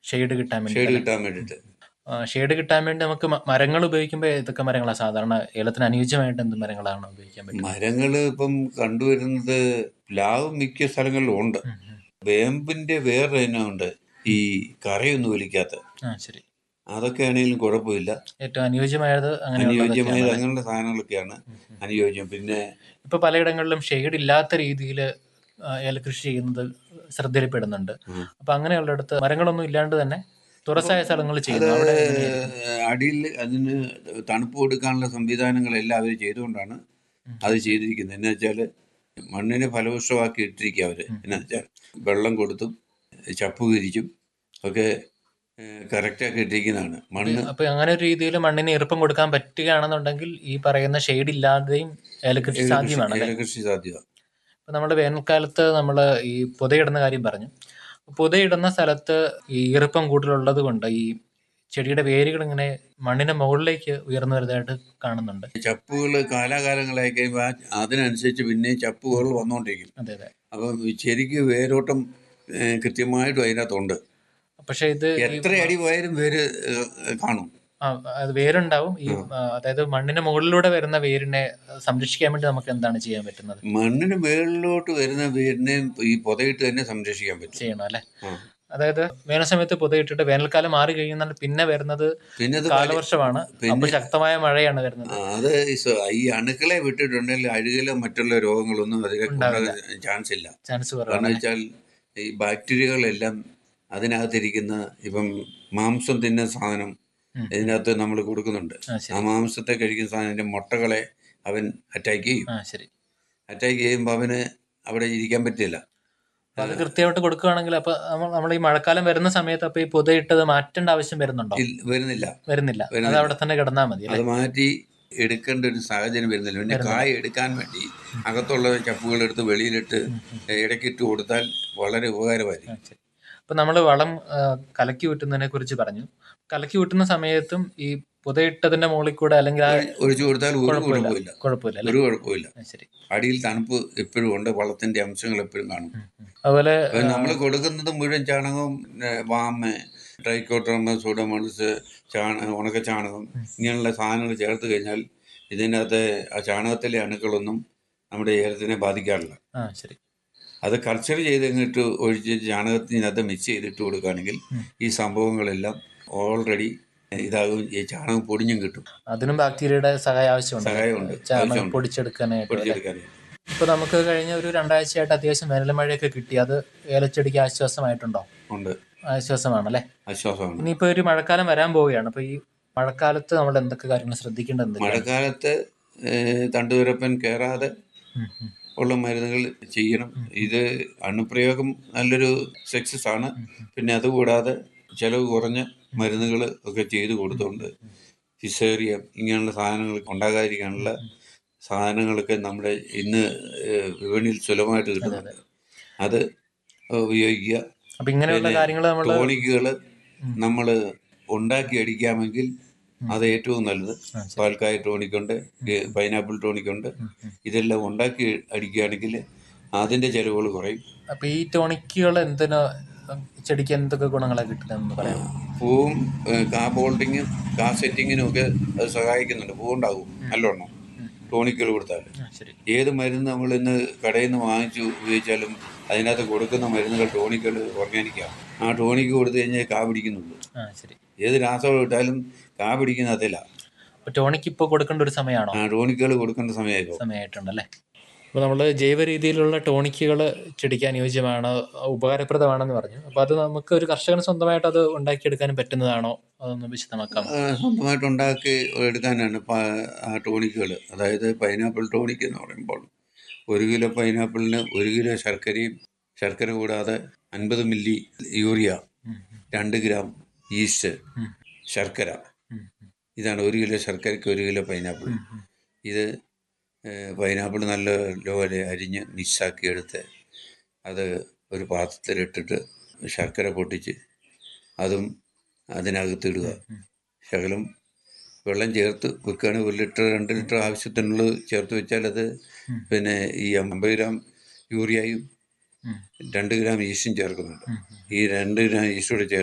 Shade കിട്ടാൻ വേണ്ടി shade കിട്ടാൻ വേണ്ടിയിട്ട് ഷെയ്ഡ് കിട്ടാൻ വേണ്ടി നമുക്ക് മ- മരങ്ങൾ ഉപയോഗിക്കുമ്പോൾ ഏതൊക്കെ മരങ്ങളാണ് സാധാരണ ഏലത്തിന് അനുയോജ്യമായിട്ട് എന്ത് മരങ്ങളാണ് ഉപയോഗിക്കാൻ പറ്റുന്നത് മരങ്ങൾ ഇപ്പം കണ്ടുവരുന്നത് പ്ലാവ് മിക്ക സ്ഥലങ്ങളിലും ഉണ്ട് ഉം, ഉം. വേമ്പിന്റെ വേറെ ഇനമുണ്ട് ഈ കറയൊന്നും വലിക്കാത്ത ആ ശരി അതൊക്കെ ആണെങ്കിലും കുഴപ്പമില്ല ഏറ്റവും അനുയോജ്യമായത് അനുയോജ്യമായത് അങ്ങനെയുള്ളതൊക്കെയാണ് അങ്ങനെയുള്ള സാധനങ്ങളൊക്കെയാണ് അനുയോജ്യം പിന്നെ ഇപ്പൊ പലയിടങ്ങളിലും ഷെയ്ഡ് ഇല്ലാത്ത രീതിയിൽ ഏലകൃഷി ചെയ്യുന്നത് ശ്രദ്ധയിൽപ്പെടുന്നുണ്ട് ഉം. അപ്പൊ അങ്ങനെയുള്ളിടത്ത് മരങ്ങളൊന്നും ഇല്ലാണ്ട് തന്നെ തുറസായ സ്ഥലങ്ങളിൽ അത് ചെയ്യുന്നു അവിടെ എങ്ങനെയായിരിക്കും? അടിയിൽ അതിന് തണുപ്പ് കൊടുക്കാനുള്ള സംവിധാനങ്ങളെല്ലാം അവർ ചെയ്തുകൊണ്ടാണ് അത് ചെയ്തിരിക്കുന്നത് എന്ന് വെച്ചാൽ മണ്ണിനെ ഫലപുഷ്ടമാക്കി ഇട്ടിരിക്കുക അവർ എന്ന് വെച്ചാൽ വെള്ളം കൊടുത്തും ചപ്പ് വിരിച്ചും ഒക്കെ കറക്റ്റാക്കി ഇട്ടിരിക്കുന്നതാണ് മണ്ണ് അപ്പൊ അങ്ങനെ ഒരു രീതിയിൽ മണ്ണിന് ഈർപ്പം കൊടുക്കാൻ പറ്റുകയാണെന്നുണ്ടെങ്കിൽ ഈ പറയുന്ന ഷെയ്ഡ് ഇല്ലാതെയും ഏലകൃഷി സാധ്യമാണ് അല്ലേ ഏലകൃഷി സാധ്യത ഇപ്പൊ നമ്മുടെ വേനൽക്കാലത്ത് നമ്മൾ ഈ പുതയിടുന്ന കാര്യം പറഞ്ഞു പുതയിടുന്ന സ്ഥലത്ത് ഈ ഈർപ്പം കൂടുതലുള്ളത് കൊണ്ട് ഈ ചെടിയുടെ വേരുകൾ ഇങ്ങനെ മണ്ണിന്റെ മുകളിലേക്ക് ഉയർന്നു വരുന്നതായിട്ട് കാണുന്നുണ്ട് ചപ്പുകൾ കാലാകാലങ്ങളായി കഴിയുമ്പോൾ ആ- അതിനനുസരിച്ച് പിന്നെ ചപ്പുകൾ വന്നുകൊണ്ടിരിക്കും അതെ അതെ അപ്പം ശരിക്ക് വേരോട്ടം ഏഹ്, കൃത്യമായിട്ടും അതിനകത്തുണ്ട് പക്ഷെ ഇത് ഈ എത്ര അടി പോയാലും വേര് ഏഹ്, കാണും ആ, അത് വേരുണ്ടാവും ഈ ആ, അതായത് മണ്ണിന് മുകളിലൂടെ വരുന്ന വേരിനെ സംരക്ഷിക്കാൻ വേണ്ടി നമുക്ക് എന്താണ് ചെയ്യാൻ പറ്റുന്നത് മണ്ണിന് മുകളിലോട്ട് വരുന്ന വേരിനെ ഈ പുതയിട്ട് തന്നെ സംരക്ഷിക്കാൻ പറ്റും ചെയ്യണം അല്ലെ ആ. അതായത് വേനൽ സമയത്ത് പുതയിട്ടിട്ട് വേനൽക്കാലം മാറി കഴിയുന്നാൽ പിന്നെ വരുന്നത് പിന്നെ അത് വലിയ- കാലവർഷമാണ് പിന്നെ- അപ്പോൾ ശക്തമായ മഴയാണ് വരുന്നത് ആ, അത് ഈ സ- ഈ അണുക്കളെ വിട്ടിട്ടുണ്ടെങ്കിൽ അഴുകിലോ മറ്റുള്ള രോഗങ്ങളൊന്നും അതിനെ കൊണ്ടുവരാൻ ചാൻസ് ഇല്ല ചാൻസ് കാരണം കുറവാണ് വെച്ചാൽ ഈ ബാക്ടീരിയകളെല്ലാം അതിനകത്തിരിക്കുന്ന ഇപ്പം മാംസം തിന്നുന്ന സാധനം ഉം. ഇതിനകത്ത് നമ്മൾ കൊടുക്കുന്നുണ്ട് ആ ആ ശരി മാംസത്തെ കഴിക്കുന്ന സാധനത്തിന്റെ മുട്ടകളെ അവൻ അറ്റാക്ക് ചെയ്യും ആ ശരി അറ്റാക്ക് ചെയ്യുമ്പോൾ അവന് അവിടെ ഇരിക്കാൻ പറ്റില്ല അപ്പൊ അത് കൃത്യമായിട്ട് കൊടുക്കുകയാണെങ്കിൽ അപ്പൊ നമ്മൾ നമ്മൾ ഈ മഴക്കാലം വരുന്ന സമയത്ത് അപ്പൊ ഈ പുതയിട്ടത് മാറ്റേണ്ട ആവശ്യം വരുന്നുണ്ടോ ഇൽ- വരുന്നില്ല വരുന്നില്ല അത് വരുന്നില്ല. അവിടെ തന്നെ കിടന്നാൽ മതി അല്ലെ അത് മാറ്റി എടുക്കേണ്ട ഒരു സാഹചര്യം വരുന്നില്ല പിന്നെ കായ എടുക്കാൻ വേണ്ടി അകത്തുള്ള ചപ്പുകൾ എടുത്ത് വെളിയിലിട്ട് ഇടയ്ക്കിട്ട് കൊടുത്താൽ വളരെ ഉപകാരമായിരിക്കും ശരി അപ്പൊ നമ്മൾ വളം ആ, കലക്കി വിട്ടുന്നതിനെ കുറിച്ച് പറഞ്ഞു കലക്കി വിട്ടുന്ന സമയത്തും ഈ പുതയിട്ടതിന്റെ മുകളിൽ കൂടെ അല്ലെങ്കിൽ ആ ഒഴിച്ചു കൊടുത്താൽ ഒരു കുഴപ്പമില്ല കുഴപ്പമില്ല കുഴപ്പമില്ല അല്ലെ ഒരു കുഴപ്പമില്ല ആ, ശരി അടിയിൽ തണുപ്പ് എപ്പോഴും ഉണ്ട് വളത്തിന്റെ അംശങ്ങൾ എപ്പോഴും കാണും ഉം, ഉം. അതുപോലെ നമ്മൾ കൊടുക്കുന്നത് മുഴുവൻ ചാണകവും ഏ, വാമ ട്രൈക്കോട്രോമ സൂഡോമോണസ് ചാണ ഉണക്ക ചാണകം ഇങ്ങനെയുള്ള സാധനങ്ങൾ ചേർത്ത് കഴിഞ്ഞാൽ ഇതിനകത്ത് ആ ചാണകത്തിലെ അണുക്കളൊന്നും നമ്മുടെ ഏലത്തിനെ ബാധിക്കാറില്ല ആ ശരി അത് കൾച്ചർ ചെയ്ത് ഇങ്ങോട്ട് ഒഴിച്ച് ചാണകത്തിനകത്ത് മിക്സ് ചെയ്തിട്ട് കൊടുക്കുകയാണെങ്കിൽ ഉം. ഈ സംഭവങ്ങളെല്ലാം ഓൾറെഡി ഇതാകും ഈ ചാണകം പൊടിഞ്ഞും കിട്ടും അതിനും ബാക്ടീരിയയുടെ സഹായം ആവശ്യമുണ്ട് സഹായമുണ്ട് ചാണകം ആവശ്യമുണ്ട് പൊടിച്ചെടുക്കാനായിട്ട് അല്ലേ? പൊടിച്ചെടുക്കാൻ ഇപ്പൊ നമുക്ക് കഴിഞ്ഞ ഒരു രണ്ടാഴ്ചയായിട്ട് അത്യാവശ്യം വേനൽ മഴയൊക്കെ കിട്ടി അത് ഏലച്ചെടിക്ക് ആശ്വാസമായിട്ടുണ്ടോ ഉണ്ട് ആശ്വാസമാണല്ലേ ആശ്വാസമാണ് ഇനിയിപ്പോ ഒരു മഴക്കാലം വരാൻ പോവുകയാണ് അപ്പൊ ഈ മഴക്കാലത്ത് നമ്മൾ എന്തൊക്കെ കാര്യങ്ങൾ ശ്രദ്ധിക്കേണ്ടത് എന്തൊക്കെയാണ്? മഴക്കാലത്ത് ഏഹ്, തണ്ടുതുരപ്പൻ കയറാതെ ഉം, ഉം. ഉള്ള മരുന്നുകൾ ചെയ്യണം ഇത് അണുപ്രയോഗം നല്ലൊരു സക്സസ് ആണ് പിന്നെ അതുകൂടാതെ ചെലവ് കുറഞ്ഞ മരുന്നുകൾ ഒക്കെ ചെയ്തു കൊടുത്തുകൊണ്ട് ഫിസേറിയം ഇങ്ങനെയുള്ള സാധനങ്ങൾ ഉണ്ടാകാതിരിക്കാനുള്ള സാധനങ്ങളൊക്കെ നമ്മുടെ ഇന്ന് ഏഹ്, വിപണിയിൽ സുലഭമായിട്ട് കിട്ടുന്നുണ്ട് അത് ഉപയോഗിക്കുക അപ്പൊ ഇങ്ങനെയുള്ള പിന്നെ കാര്യങ്ങൾ നമ്മൾ ടോണിക്കുകൾ നമ്മൾ ഉണ്ടാക്കി അടിക്കാമെങ്കിൽ അത് ഏറ്റവും നല്ലത് ആ, ശരി. പാൽക്കായ ടോണിക്കുണ്ട് പൈനാപ്പിൾ ടോണിക്കുണ്ട് ഇതെല്ലാം ഉണ്ടാക്കി അടിക്കുകയാണെങ്കിൽ അതിന്റെ ചെലവുകൾ കുറയും അപ്പൊ ഈ ടോണിക്കുകൾ എന്തിനു ചെടിക്ക് എന്തൊക്കെ ഗുണങ്ങളാണ് കിട്ടുന്നതെന്ന് പറയാം പൂവും ഏഹ്, കാ ബോൾട്ടിങ്ങും കാ സെറ്റിങ്ങിനും ഒക്കെ അത് സഹായിക്കുന്നുണ്ട് പൂവുണ്ടാകും നല്ലോണം ടോണിക്കുകൾ കൊടുത്താൽ ശരി ഏത് മരുന്ന് നമ്മൾ ഇന്ന് കടയിൽ നിന്ന് വാങ്ങിച്ചു ഉപയോഗിച്ചാലും അതിനകത്ത് കൊടുക്കുന്ന മരുന്നുകൾ ടോണിക്കുകൾ ഓർഗാനിക്കാണ് ആ ടോണിക്ക് കൊടുത്തു കഴിഞ്ഞാൽ കാ പിടിക്കുന്നുള്ളൂ ആ ശരി ഏത് രാസവളം ഇട്ടാലും കാ പിടിക്കുന്ന അതില്ല അപ്പൊ ടോണിക്ക് ഇപ്പൊ കൊടുക്കേണ്ട ഒരു സമയമാണോ ആ ടോണിക്കുകൾ കൊടുക്കേണ്ട സമയമായിപ്പോ സമയമായിട്ടുണ്ടല്ലേ അപ്പോൾ നമ്മൾ ജൈവ രീതിയിലുള്ള ടോണിക്കുകൾ ചെടിക്ക് അനുയോജ്യമാണ് ഉപകാരപ്രദമാണെന്ന് പറഞ്ഞു അപ്പോൾ അത് നമുക്ക് ഒരു കർഷകന് സ്വന്തമായിട്ട് അത് ഉണ്ടാക്കിയെടുക്കാനും പറ്റുന്നതാണോ അതൊന്ന് വിശദമാക്കാമോ ആ, സ്വന്തമായിട്ട് ഉണ്ടാക്കി എടുക്കാനാണ് പ- ആ ടോണിക്കുകൾ അതായത് പൈനാപ്പിൾ ടോണിക് എന്ന് പറയുമ്പോൾ ഒരു കിലോ പൈനാപ്പിളിന് ഒരു കിലോ ശർക്കരയും ശർക്കര കൂടാതെ അൻപത് മില്ലി യൂറിയ ഉം, രണ്ട് ഗ്രാം ഈസ്റ്റ് ഉം, ശർക്കര ഉം, ഉം, ഇതാണ് ഒരു കിലോ ശർക്കരയ്ക്ക് ഒരു കിലോ പൈനാപ്പിൾ ഉം, ഉം. ഇത് പൈനാപ്പിൾ നല്ല പോലെ അരിഞ്ഞ് മിക്സാക്കി എടുത്ത് അത് ഒരു പാത്രത്തിലിട്ടിട്ട് ശർക്കര പൊട്ടിച്ച് അതും അതിനകത്ത് ഇടുക ശകലം വെള്ളം ചേർത്ത് വെക്കുകയാണെങ്കിൽ ഒരു ലിറ്റർ രണ്ട് ലിറ്റർ ആവശ്യത്തിനുള്ളത് ചേർത്ത് വെച്ചാൽ അത് ഉം. പിന്നെ ഈ അമ്പത് ഗ്രാം യൂറിയയും ഉം, രണ്ട് ഗ്രാം ഈസ്റ്റും ചേർക്കുന്നുണ്ട് ഉം, ഉം. ഈ രണ്ട് ഗ്രാം ഈസ്റ്റോടെ ചേർത്ത്